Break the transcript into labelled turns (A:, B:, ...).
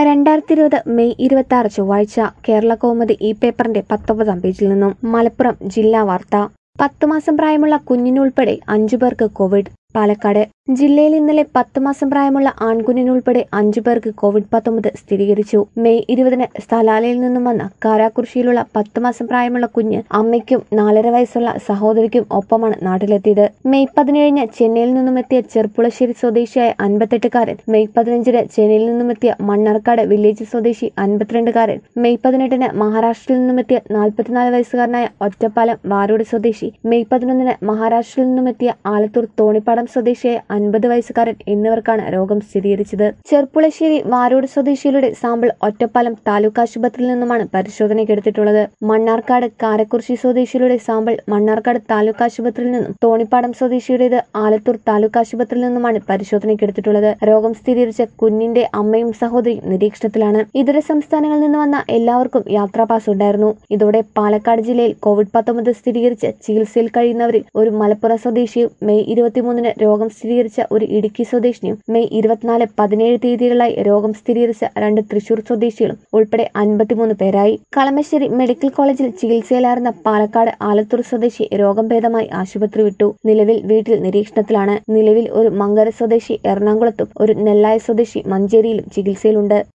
A: രണ്ടായിരത്തി ഇരുപത് മെയ് ഇരുപത്തി ആറ് ചൊവ്വാഴ്ച കേരള കൗമുദി ഈ പേപ്പറിന്റെ പത്തൊമ്പതാം പേജിൽ നിന്നും മലപ്പുറം ജില്ലാ വാർത്ത പത്ത് മാസം പ്രായമുള്ള കുഞ്ഞിനുൾപ്പെടെ അഞ്ചു പേർക്ക് കോവിഡ് പാലക്കാട് ജില്ലയിൽ ഇന്നലെ പത്ത് മാസം പ്രായമുള്ള ആൺകുഞ്ഞിനുൾപ്പെടെ അഞ്ചു പേർക്ക് കോവിഡ് പത്തൊമ്പത് സ്ഥിരീകരിച്ചു മെയ് ഇരുപതിന് സ്ഥലാലയിൽ നിന്നും വന്ന കാരാക്കുറിശിയിലുള്ള പത്ത് മാസം പ്രായമുള്ള കുഞ്ഞ് അമ്മയ്ക്കും നാലര വയസ്സുള്ള സഹോദരിക്കും ഒപ്പമാണ് നാട്ടിലെത്തിയത് മെയ് പതിനേഴിന് ചെന്നൈയിൽ നിന്നും എത്തിയ ചെർപ്പുളശ്ശേരി സ്വദേശിയായ അൻപത്തെട്ടുകാരൻ മെയ് പതിനഞ്ചിന് ചെന്നൈയിൽ നിന്നും എത്തിയ മണ്ണാർക്കാട് വില്ലേജ് സ്വദേശി അൻപത്തിരണ്ടുകാരൻ മെയ് പതിനെട്ടിന് മഹാരാഷ്ട്രയിൽ നിന്നും എത്തിയ നാൽപ്പത്തിനാല് വയസ്സുകാരനായ ഒറ്റപ്പാലം വാരോട് സ്വദേശി മെയ് പതിനൊന്നിന് മഹാരാഷ്ട്രയിൽ നിന്നും എത്തിയ ആലത്തൂർ തോണിപ്പാടം സ്വദേശിയായ അൻപത് വയസ്സുകാരൻ എന്നിവർക്കാണ് രോഗം സ്ഥിരീകരിച്ചത് ചെർപ്പുളശ്ശേരി വാരോട് സ്വദേശികളുടെ സാമ്പിൾ ഒറ്റപ്പാലം താലൂക്ക് ആശുപത്രിയിൽ നിന്നുമാണ് പരിശോധനയ്ക്കെടുത്തിട്ടുള്ളത് മണ്ണാർക്കാട് കാരക്കുറിശി സ്വദേശികളുടെ സാമ്പിൾ മണ്ണാർക്കാട് താലൂക്ക് ആശുപത്രിയിൽ നിന്നും തോണിപ്പാടം സ്വദേശിയുടേത് ആലത്തൂർ താലൂക്ക് ആശുപത്രിയിൽ നിന്നുമാണ് പരിശോധനയ്ക്കെടുത്തിട്ടുള്ളത് രോഗം സ്ഥിരീകരിച്ച കുഞ്ഞിന്റെ അമ്മയും സഹോദരിയും നിരീക്ഷണത്തിലാണ് ഇതര സംസ്ഥാനങ്ങളിൽ നിന്ന് വന്ന എല്ലാവർക്കും യാത്രാ പാസ് ഉണ്ടായിരുന്നു ഇതോടെ പാലക്കാട് ജില്ലയിൽ കോവിഡ് പത്തൊമ്പത് സ്ഥിരീകരിച്ച് ചികിത്സയിൽ കഴിയുന്നവരിൽ ഒരു മലപ്പുറം സ്വദേശിയും മെയ് ഇരുപത്തിമൂന്നിന് രോഗം സ്ഥിരീകരിച്ച ഒരു ഇടുക്കി സ്വദേശിനിയും മെയ് ഇരുപത്തിനാല് പതിനേഴ് തീയതികളിലായി രോഗം സ്ഥിരീകരിച്ച രണ്ട് തൃശൂർ സ്വദേശികളും ഉൾപ്പെടെ അൻപത്തിമൂന്ന് പേരായി കളമശ്ശേരി മെഡിക്കൽ കോളേജിൽ ചികിത്സയിലായിരുന്ന പാലക്കാട് ആലത്തൂർ സ്വദേശി രോഗം ഭേദമായി ആശുപത്രി വിട്ടു നിലവിൽ വീട്ടിൽ നിരീക്ഷണത്തിലാണ് നിലവിൽ ഒരു മങ്കര സ്വദേശി എറണാകുളത്തും ഒരു നെല്ലായ സ്വദേശി മഞ്ചേരിയിലും ചികിത്സയിലുണ്ട്